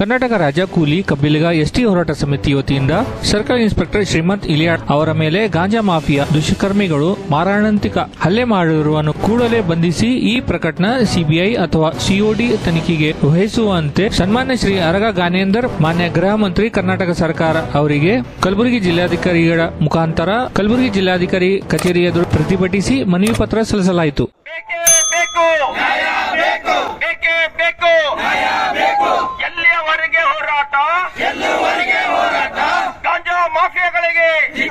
ಕರ್ನಾಟಕ ರಾಜ್ಯ ಕೂಲಿ ಕಬ್ಬಿಲಿಗ ಎಸ್ಟಿ ಹೋರಾಟ ಸಮಿತಿ ವತಿಯಿಂದ ಸರ್ಕಲ್ ಇನ್ಸ್ಪೆಕ್ಟರ್ ಶ್ರೀಮಂತ್ ಇಲಿಯಾಡ್ ಅವರ ಮೇಲೆ ಗಾಂಜಾ ಮಾಫಿಯಾ ದುಷ್ಕರ್ಮಿಗಳು ಮಾರಣಾಂತಿಕ ಹಲ್ಲೆ ಮಾಡಿರುವನ್ನು ಕೂಡಲೇ ಬಂಧಿಸಿ ಈ ಪ್ರಕರಣ ಸಿಬಿಐ ಅಥವಾ ಸಿಒಡಿ ತನಿಖೆಗೆ ವಹಿಸುವಂತೆ ಸನ್ಮಾನ್ಯ ಶ್ರೀ ಅರಗ ಗಾನೇಂದರ್ ಮಾನ್ಯ ಗೃಹ ಮಂತ್ರಿ ಕರ್ನಾಟಕ ಸರ್ಕಾರ ಅವರಿಗೆ ಕಲಬುರಗಿ ಜಿಲ್ಲಾಧಿಕಾರಿಗಳ ಮುಖಾಂತರ ಕಲಬುರಗಿ ಜಿಲ್ಲಾಧಿಕಾರಿ ಕಚೇರಿ ಎದುರು ಪ್ರತಿಭಟಿಸಿ ಮನವಿ ಪತ್ರ ಸಲ್ಲಿಸಲಾಯಿತು ಬೇಕೇ ಬೇಕು ಬೇಕೇ ಬೇಕು ಎಲ್ಲಿಯವರೆಗೆ ಹೋರಾಟ ಗಾಂಜಾ ಮಾಫಿಯಾಗಳಿಗೆ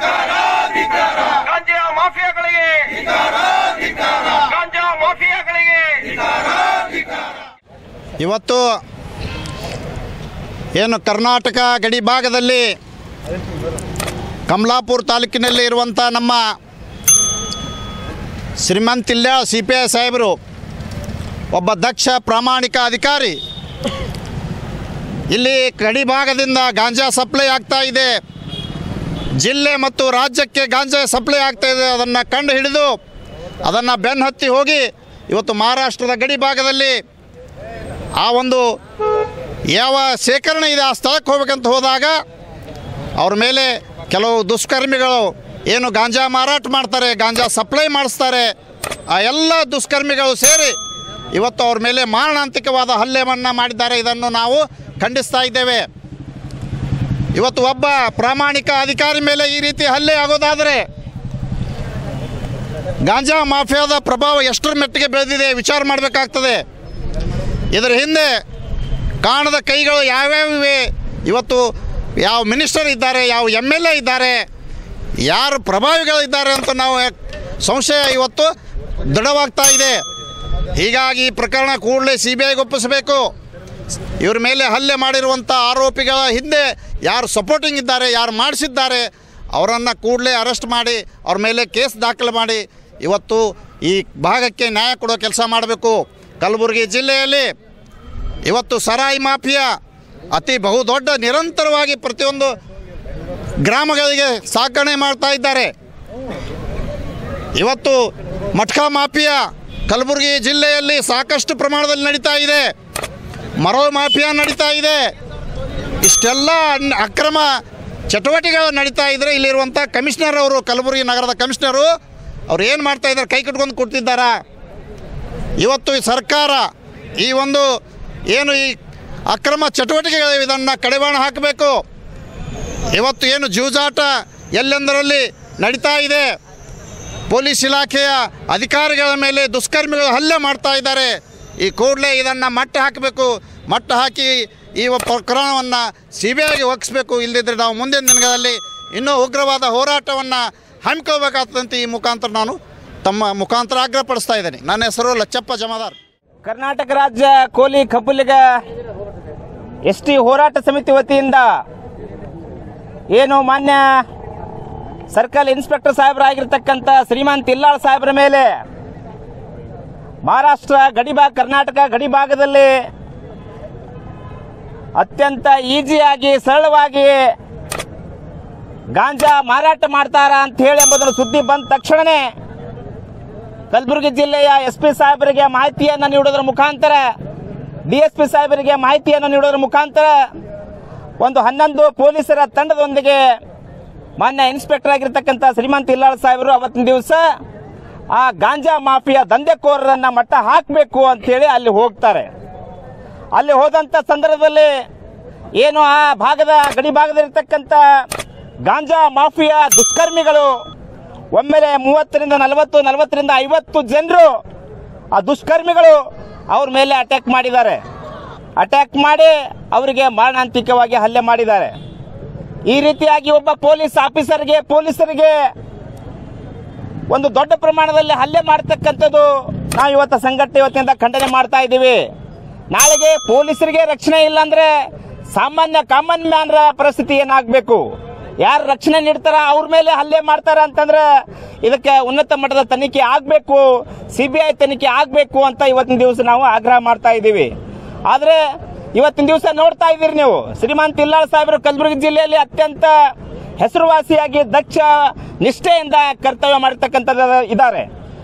ಗಾಂಜಾ ಮಾಫಿಯಾಗಳಿಗೆ ಗಾಂಜಾ ಮಾಫಿಯಾಗಳಿಗೆ ಇವತ್ತು ಏನು ಕರ್ನಾಟಕ ಗಡಿ ಭಾಗದಲ್ಲಿ ಕಮಲಾಪುರ ತಾಲೂಕಿನಲ್ಲಿ ಇರುವಂಥ ನಮ್ಮ ಶ್ರೀಮಂತಿಲ್ಯ ಸಿ ಪಿ ಐ ಸಾಹೇಬರು ಒಬ್ಬ ದಕ್ಷ ಪ್ರಾಮಾಣಿಕ ಅಧಿಕಾರಿ ಇಲ್ಲಿ ಗಡಿ ಭಾಗದಿಂದ ಗಾಂಜಾ ಸಪ್ಲೈ ಆಗ್ತಾ ಇದೆ ಜಿಲ್ಲೆ ಮತ್ತು ರಾಜ್ಯಕ್ಕೆ ಗಾಂಜಾ ಸಪ್ಲೈ ಆಗ್ತಾ ಇದೆ ಅದನ್ನು ಕಂಡು ಹಿಡಿದು ಅದನ್ನು ಬೆನ್ನು ಹತ್ತಿ ಹೋಗಿ ಇವತ್ತು ಮಹಾರಾಷ್ಟ್ರದ ಗಡಿ ಭಾಗದಲ್ಲಿ ಆ ಒಂದು ಯಾವ ಶೇಖರಣೆ ಇದೆ ಆ ಸ್ಥಳಕ್ಕೆ ಹೋಗ್ಬೇಕಂತ ಹೋದಾಗ ಅವ್ರ ಮೇಲೆ ಕೆಲವು ದುಷ್ಕರ್ಮಿಗಳು ಏನು ಗಾಂಜಾ ಮಾರಾಟ ಮಾಡ್ತಾರೆ ಗಾಂಜಾ ಸಪ್ಲೈ ಮಾಡಿಸ್ತಾರೆ ಆ ಎಲ್ಲ ದುಷ್ಕರ್ಮಿಗಳು ಸೇರಿ ಇವತ್ತು ಅವ್ರ ಮೇಲೆ ಮಾರಣಾಂತಿಕವಾದ ಹಲ್ಲೆಯನ್ನು ಮಾಡಿದ್ದಾರೆ ಇದನ್ನು ನಾವು ಖಂಡಿಸ್ತಾ ಇದ್ದೇವೆ ಇವತ್ತು ಒಬ್ಬ ಪ್ರಾಮಾಣಿಕ ಅಧಿಕಾರಿ ಮೇಲೆ ಈ ರೀತಿ ಹಲ್ಲೆ ಆಗೋದಾದರೆ ಗಾಂಜಾ ಮಾಫಿಯಾದ ಪ್ರಭಾವ ಎಷ್ಟರ ಮಟ್ಟಿಗೆ ಬೆಳೆದಿದೆ ವಿಚಾರ ಮಾಡಬೇಕಾಗ್ತದೆ ಇದರ ಹಿಂದೆ ಕಾಣದ ಕೈಗಳು ಯಾವ್ಯಾವಿವೆ ಇವತ್ತು ಯಾವ ಮಿನಿಸ್ಟರ್ ಇದ್ದಾರೆ ಯಾವ ಎಮ್ ಎಲ್ ಎ ಇದ್ದಾರೆ ಯಾರು ಪ್ರಭಾವಿಗಳಿದ್ದಾರೆ ಅಂತ ನಾವು ಯಾಕ್- ಸಂಶಯ ಇವತ್ತು ದೃಢವಾಗ್ತಾ ಇದೆ ಹೀಗಾಗಿ ಈ ಪ್ರಕರಣ ಕೂಡಲೇ ಸಿ ಬಿ ಐಗೆ ಒಪ್ಪಿಸಬೇಕು ಇವ್ರ ಮೇಲೆ ಹಲ್ಲೆ ಮಾಡಿರುವಂಥ ಆರೋಪಿಗಳ ಹಿಂದೆ ಯಾರು ಸಪೋರ್ಟಿಂಗ್ ಇದ್ದಾರೆ ಯಾರು ಮಾಡಿಸಿದ್ದಾರೆ ಅವರನ್ನು ಕೂಡಲೇ ಅರೆಸ್ಟ್ ಮಾಡಿ ಅವ್ರ ಮೇಲೆ ಕೇಸ್ ದಾಖಲೆ ಮಾಡಿ ಇವತ್ತು ಈ ಭಾಗಕ್ಕೆ ನ್ಯಾಯ ಕೊಡೋ ಕೆಲಸ ಮಾಡಬೇಕು ಕಲಬುರಗಿ ಜಿಲ್ಲೆಯಲ್ಲಿ ಇವತ್ತು ಸರಾಯಿ ಮಾಫಿಯಾ ಅತಿ ಬಹುದೊಡ್ಡ ನಿರಂತರವಾಗಿ ಪ್ರತಿಯೊಂದು ಗ್ರಾಮಗಳಿಗೆ ಸಾಗಣೆ ಮಾಡ್ತಾ ಇದ್ದಾರೆ ಇವತ್ತು ಮಟ್ಕಾ ಮಾಫಿಯಾ ಕಲಬುರಗಿ ಜಿಲ್ಲೆಯಲ್ಲಿ ಸಾಕಷ್ಟು ಪ್ರಮಾಣದಲ್ಲಿ ನಡೀತಾ ಇದೆ ಮರೋ ಮಾಫಿಯಾ ನಡೀತಾ ಇದೆ ಇಷ್ಟೆಲ್ಲ ಅನ್- ಅಕ್ರಮ ಚಟುವಟಿಕೆಗಳು ನಡೀತಾ ಇದ್ದರೆ ಇಲ್ಲಿರುವಂಥ ಕಮಿಷನರ್ ಅವರು ಕಲಬುರಗಿ ನಗರದ ಕಮಿಷನರು ಅವ್ರು ಏನು ಮಾಡ್ತಾ ಇದ್ದಾರೆ ಕೈ ಕಟ್ಕೊಂಡು ಕೊಡ್ತಿದ್ದಾರಾ ಇವತ್ತು ಈ ಸರ್ಕಾರ ಈ ಒಂದು ಏನು ಈ ಅಕ್ರಮ ಚಟುವಟಿಕೆಗಳು ಇದನ್ನು ಕಡಿವಾಣ ಹಾಕಬೇಕು ಇವತ್ತು ಏನು ಜೂಜಾಟ ಎಲ್ಲೆಂದರಲ್ಲಿ ನಡೀತಾ ಇದೆ ಪೊಲೀಸ್ ಇಲಾಖೆಯ ಅಧಿಕಾರಿಗಳ ಮೇಲೆ ದುಷ್ಕರ್ಮಿಗಳು ಹಲ್ಲೆ ಮಾಡ್ತಾ ಇದ್ದಾರೆ ಈ ಕೂಡಲೇ ಇದನ್ನು ಮಟ್ಟ ಹಾಕಬೇಕು ಮಟ್ಟ ಹಾಕಿ ಈ ಒ- ಪ್ರಕರಣವನ್ನು ಸಿ ಬಿ ಐಗೆ ಒಗ್ಗಿಸ್ಬೇಕು ಇಲ್ಲದಿದ್ದರೆ ನಾವು ಮುಂದಿನ ದಿನಗಳಲ್ಲಿ ಇನ್ನೂ ಉಗ್ರವಾದ ಹೋರಾಟವನ್ನು ಹಮ್ಮಿಕೋಬೇಕಾಗ್ತದಂತೆ ಈ ಮುಖಾಂತರ ನಾನು ತಮ್ಮ ಮುಖಾಂತರ ಆಗ್ರಹಪಡಿಸ್ತಾ ಇದ್ದೇನೆ ನನ್ನ ಹೆಸರು ಲಚ್ಚಪ್ಪ ಜಮಾದಾರ್ ಕರ್ನಾಟಕ ರಾಜ್ಯ ಕೋಲಿ ಕಬ್ಬುಲಿಗ ಎಸ್ ಟಿ ಹೋರಾಟ ಸಮಿತಿ ವತಿಯಿಂದ ಏನು ಮಾನ್ಯ ಸರ್ಕಲ್ ಇನ್ಸ್ಪೆಕ್ಟರ್ ಸಾಹೇಬರಾಗಿರ್ತಕ್ಕಂಥ ಶ್ರೀಮಂತ್ ಇಲ್ಲಾಳ್ ಸಾಹೇಬರ ಮೇಲೆ ಮಹಾರಾಷ್ಟ್ರ ಗಡಿಭಾಗ ಕರ್ನಾಟಕ ಗಡಿಭಾಗದಲ್ಲಿ ಅತ್ಯಂತ ಈಸಿಯಾಗಿ ಸರಳವಾಗಿ ಗಾಂಜಾ ಮಾರಾಟ ಮಾಡ್ತಾರ ಅಂತ ಹೇಳಿ ಎಂಬುದನ್ನು ಸುದ್ದಿ ಬಂದ ತಕ್ಷಣನೇ ಕಲಬುರಗಿ ಜಿಲ್ಲೆಯ ಎಸ್ ಪಿ ಸಾಹೇಬರಿಗೆ ಮಾಹಿತಿಯನ್ನು ನೀಡೋದ್ರ ಮುಖಾಂತರ ಡಿಎಸ್ಪಿ ಸಾಹೇಬರಿಗೆ ಮಾಹಿತಿಯನ್ನು ನೀಡೋದ್ರ ಮುಖಾಂತರ ಒಂದು ಹನ್ನೊಂದು ಪೊಲೀಸರ ತಂಡದೊಂದಿಗೆ ಮಾನ್ಯ ಇನ್ಸ್ಪೆಕ್ಟರ್ ಆಗಿರ್ತಕ್ಕಂಥ ಶ್ರೀಮಂತ್ ಇಲ್ಲಾಳ್ ಸಾಹೇಬರು ಅವತ್ತಿನ ದಿವಸ ಆ ಗಾಂಜಾ ಮಾಫಿಯಾ ದಂಧೆಕೋರರನ್ನ ಮಟ್ಟ ಹಾಕಬೇಕು ಅಂತೇಳಿ ಅಲ್ಲಿ ಹೋಗ್ತಾರೆ ಅಲ್ಲಿ ಹೋದಂಥ ಸಂದರ್ಭದಲ್ಲಿ ಏನು ಆ ಭಾಗದ ಗಡಿ ಭಾಗದಲ್ಲಿರ್ತಕ್ಕಂಥ ಗಾಂಜಾ ಮಾಫಿಯಾ ದುಷ್ಕರ್ಮಿಗಳು ಒಮ್ಮೆಲೆ ಮೂವತ್ತರಿಂದ ನಲವತ್ತು ನಲವತ್ತರಿಂದ ಐವತ್ತು ಜನರು ಆ ದುಷ್ಕರ್ಮಿಗಳು ಅವ್ರ ಮೇಲೆ ಅಟ್ಯಾಕ್ ಮಾಡಿದ್ದಾರೆ ಅಟ್ಯಾಕ್ ಮಾಡಿ ಅವರಿಗೆ ಮಾರಣಾಂತಿಕವಾಗಿ ಹಲ್ಲೆ ಮಾಡಿದ್ದಾರೆ ಈ ರೀತಿಯಾಗಿ ಒಬ್ಬ ಪೊಲೀಸ್ ಆಫೀಸರ್ಗೆ ಪೊಲೀಸರಿಗೆ ಒಂದು ದೊಡ್ಡ ಪ್ರಮಾಣದಲ್ಲಿ ಹಲ್ಲೆ ಮಾಡ್ತಕ್ಕಂಥದ್ದು ನಾವು ಇವತ್ತು ಸಂಘಟನೆ ವತಿಯಿಂದ ಖಂಡನೆ ಮಾಡ್ತಾ ಇದ್ದೀವಿ ನಾಳೆಗೆ ಪೊಲೀಸರಿಗೆ ರಕ್ಷಣೆ ಇಲ್ಲ ಅಂದ್ರೆ ಸಾಮಾನ್ಯ ಕಾಮನ್ ಮ್ಯಾನ್ರ ಪರಿಸ್ಥಿತಿ ಏನಾಗಬೇಕು ಯಾರು ರಕ್ಷಣೆ ನೀಡ್ತಾರ ಅವ್ರ ಮೇಲೆ ಹಲ್ಲೆ ಮಾಡ್ತಾರ ಅಂತಂದ್ರೆ ಇದಕ್ಕೆ ಉನ್ನತ ಮಟ್ಟದ ತನಿಖೆ ಆಗಬೇಕು ಸಿ ಬಿ ಐ ತನಿಖೆ ಆಗಬೇಕು ಅಂತ ಇವತ್ತಿನ ದಿವಸ ನಾವು ಆಗ್ರಹ ಮಾಡ್ತಾ ಇದ್ದೀವಿ ಆದರೆ ಇವತ್ತಿನ ದಿವಸ ನೋಡ್ತಾ ಇದ್ದೀರಿ ನೀವು ಶ್ರೀಮಂತ್ ಇಲ್ಲಾಳ್ ಸಾಹೇಬರು ಕಲಬುರಗಿ ಜಿಲ್ಲೆಯಲ್ಲಿ ಅತ್ಯಂತ ಹೆಸರುವಾಸಿಯಾಗಿ ದಕ್ಷ ನಿಷ್ಠೆಯಿಂದ ಕರ್ತವ್ಯ ಮಾಡಿರ್ತಕ್ಕಂಥ ಇದ್ದಾರೆ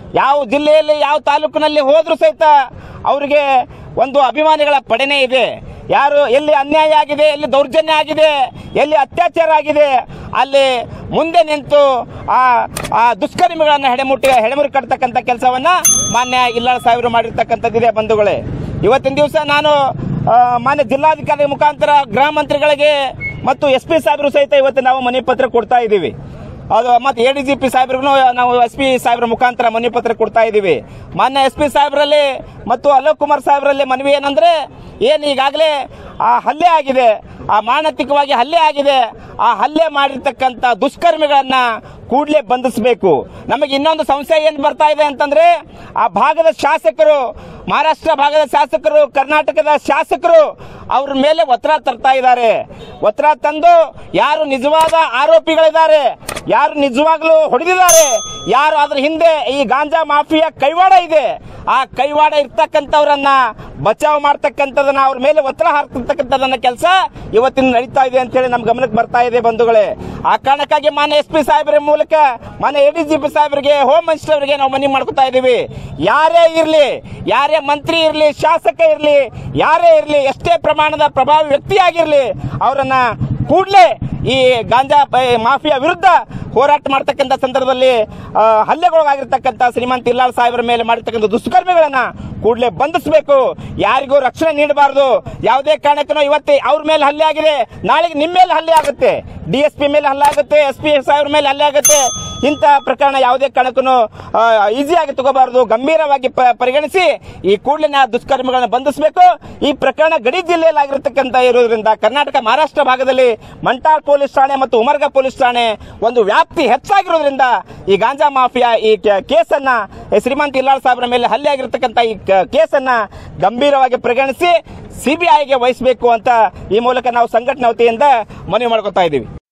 ಯಾವ ಜಿಲ್ಲೆಯಲ್ಲಿ ಯಾವ ತಾಲೂಕಿನಲ್ಲಿ ಹೋದ್ರೂ ಸಹಿತ ಅವರಿಗೆ ಒಂದು ಅಭಿಮಾನಿಗಳ ಪಡೆನೇ ಇದೆ ಯಾರು ಎಲ್ಲಿ ಅನ್ಯಾಯ ಆಗಿದೆ ಎಲ್ಲಿ ದೌರ್ಜನ್ಯ ಆಗಿದೆ ಎಲ್ಲಿ ಅತ್ಯಾಚಾರ ಆಗಿದೆ ಅಲ್ಲಿ ಮುಂದೆ ನಿಂತು ಆ ಆ ದುಷ್ಕರ್ಮಿಗಳನ್ನ ಹೆಡೆಮುಟ್ಟಿ ಹೆಡೆಮುರಿ ಕಟ್ತಕ್ಕಂಥ ಕೆಲಸವನ್ನ ಮಾನ್ಯ ಇಲ್ಲಾಳ ಸಾಹೇಬರು ಮಾಡಿರ್ತಕ್ಕಂಥದ್ದಿದೆ ಬಂಧುಗಳೇ ಇವತ್ತಿನ ದಿವಸ ನಾನು ಆ, ಮಾನ್ಯ ಜಿಲ್ಲಾಧಿಕಾರಿ ಮುಖಾಂತರ ಗೃಹ ಮಂತ್ರಿಗಳಿಗೆ ಮತ್ತು ಎಸ್ ಪಿ ಸಾಹೇಬರು ಸಹಿತ ಇವತ್ತು ನಾವು ಮನೆ ಪತ್ರ ಕೊಡ್ತಾ ಇದ್ದೀವಿ ಅದು ಮತ್ತೆ ಎ ಡಿ ಜಿ ಪಿ ಸಾಹೇಬ್ರಿಗೂ ನಾವು ಎಸ್ ಪಿ ಸಾಹೇಬ್ರ ಮುಖಾಂತರ ಮನವಿ ಪತ್ರ ಕೊಡ್ತಾ ಇದ್ದೀವಿ ಮಾನ್ಯ ಎಸ್ ಪಿ ಸಾಹೇಬ್ರಲ್ಲಿ ಮತ್ತು ಅಲೋಕ್ ಕುಮಾರ್ ಸಾಹೇಬ್ರಲ್ಲಿ ಮನವಿ ಏನಂದ್ರೆ ಏನು ಈಗಾಗಲೇ ಆ ಹಲ್ಲೆ ಆಗಿದೆ ಆ ಮಾನಸಿಕವಾಗಿ ಹಲ್ಲೆ ಆಗಿದೆ ಆ ಹಲ್ಲೆ ಮಾಡಿರ್ತಕ್ಕಂಥ ದುಷ್ಕರ್ಮಿಗಳನ್ನ ಕೂಡಲೇ ಬಂಧಿಸಬೇಕು ನಮಗೆ ಇನ್ನೊಂದು ಸಂಶಯ ಏನು ಬರ್ತಾ ಇದೆ ಅಂತಂದ್ರೆ ಆ ಭಾಗದ ಶಾಸಕರು ಮಹಾರಾಷ್ಟ್ರ ಭಾಗದ ಶಾಸಕರು ಕರ್ನಾಟಕದ ಶಾಸಕರು ಅವ್ರ ಮೇಲೆ ಒತ್ತಡ ತರ್ತಾ ಇದ್ದಾರೆ ಒತ್ತಡ ತಂದು ಯಾರು ನಿಜವಾದ ಆರೋಪಿಗಳಿದ್ದಾರೆ ಯಾರು ನಿಜವಾಗ್ಲೂ ಹೊಡೆದಿದ್ದಾರೆ ಯಾರು ಅದ್ರ ಹಿಂದೆ ಈ ಗಾಂಜಾ ಮಾಫಿಯಾ ಕೈವಾಡ ಇದೆ ಆ ಕೈವಾಡ ಇರ್ತಕ್ಕಂಥವ್ರನ್ನ ಬಚಾವ್ ಮಾಡ್ತಕ್ಕಂಥದನ್ನ ಅವ್ರ ಮೇಲೆ ಒತ್ತಡ ಹಾಕ್ತಿರ್ತಕ್ಕಂಥದನ್ನ ಕೆಲಸ ಇವತ್ತಿನ ನಡೀತಾ ಇದೆ ಅಂತ ಹೇಳಿ ನಮ್ ಗಮನಕ್ಕೆ ಬರ್ತಾ ಇದೆ ಬಂಧುಗಳೇ ಆ ಕಾರಣಕ್ಕಾಗಿ ಮಾನ್ಯ ಎಸ್ ಪಿ ಸಾಹೇಬರ ಮೂಲಕ ಮಾನ್ಯ ಎ ಡಿ ಜಿ ಪಿ ಸಾಹೇಬರಿಗೆ ಹೋಮ್ ಮಿನಿಸ್ಟರ್ ಅವರಿಗೆ ನಾವು ಮನವಿ ಮಾಡ್ಕೊತಾ ಇದೀವಿ ಯಾರೇ ಇರ್ಲಿ ಯಾರೇ ಮಂತ್ರಿ ಇರ್ಲಿ ಶಾಸಕ ಇರ್ಲಿ ಯಾರೇ ಇರ್ಲಿ ಎಷ್ಟೇ ಪ್ರಮಾಣದ ಪ್ರಭಾವಿ ವ್ಯಕ್ತಿಯಾಗಿರ್ಲಿ ಅವರನ್ನ ಕೂಡಲೇ ಈ ಗಾಂಜಾ ಪ- ಮಾಫಿಯಾ ವಿರುದ್ಧ ಹೋರಾಟ ಮಾಡ್ತಕ್ಕಂಥ ಸಂದರ್ಭದಲ್ಲಿ ಆ, ಹಲ್ಲೆಗೊಳಗಾಗಿರ್ತಕ್ಕಂಥ ಶ್ರೀಮಂತ ಇಲ್ಲಾಳ್ ಸಾಹೇಬರ ಮೇಲೆ ಮಾಡಿರ್ತಕ್ಕಂಥ ದುಷ್ಕರ್ಮಿಗಳನ್ನ ಕೂಡಲೇ ಬಂಧಿಸಬೇಕು ಯಾರಿಗೂ ರಕ್ಷಣೆ ನೀಡಬಾರದು ಯಾವುದೇ ಕಾರಣಕ್ಕೂ ಇವತ್ತೇ ಅವ್ರ ಮೇಲೆ ಹಲ್ಲೆ ಆಗಿದೆ ನಾಳೆಗೆ ನಿಮ್ಮ ಮೇಲೆ ಹಲ್ಲೆ ಆಗುತ್ತೆ ಡಿ ಎಸ್ ಪಿ ಮೇಲೆ ಹಲ್ಲೆ ಆಗುತ್ತೆ ಎಸ್ ಪಿ ಸಾಹೇಬ್ರ ಮೇಲೆ ಹಲ್ಲೆ ಆಗುತ್ತೆ ಇಂಥ ಪ್ರಕರಣ ಯಾವುದೇ ಕಾರಣಕ್ಕೂ ಈಸಿಯಾಗಿ ತಗೋಬಾರದು ಗಂಭೀರವಾಗಿ ಪ- ಪರಿಗಣಿಸಿ ಈ ಕೂಡಲೇ ದುಷ್ಕರ್ಮಿಗಳನ್ನ ಬಂಧಿಸಬೇಕು ಈ ಪ್ರಕರಣ ಗಡಿ ಜಿಲ್ಲೆಯಲ್ಲಿ ಆಗಿರತಕ್ಕಂತ ಇರೋದ್ರಿಂದ ಕರ್ನಾಟಕ ಮಹಾರಾಷ್ಟ್ರ ಭಾಗದಲ್ಲಿ ಮಂಟಾಳ್ ಪೊಲೀಸ್ ಠಾಣೆ ಮತ್ತು ಉಮರ್ಗ ಪೊಲೀಸ್ ಠಾಣೆ ಒಂದು ವ್ಯಾಪ್ತಿ ಹೆಚ್ಚಾಗಿರೋದ್ರಿಂದ ಈ ಗಾಂಜಾ ಮಾಫಿಯಾ ಈ ಕೆ- ಕೇಸನ್ನ ಈ ಶ್ರೀಮಂತ ಇಲ್ಲಾಳ್ ಸಾಹೇಬ್ರ ಮೇಲೆ ಹಲ್ಲೆ ಆಗಿರತಕ್ಕಂತ ಈ ಕ- ಕೇಸನ್ನ ಗಂಭೀರವಾಗಿ ಪರಿಗಣಿಸಿ ಸಿಬಿಐಗೆ ವಹಿಸಬೇಕು ಅಂತ ಈ ಮೂಲಕ ನಾವು ಸಂಘಟನೆ ವತಿಯಿಂದ ಮನವಿ ಮಾಡ್ಕೊತಾ ಇದ್ದೀವಿ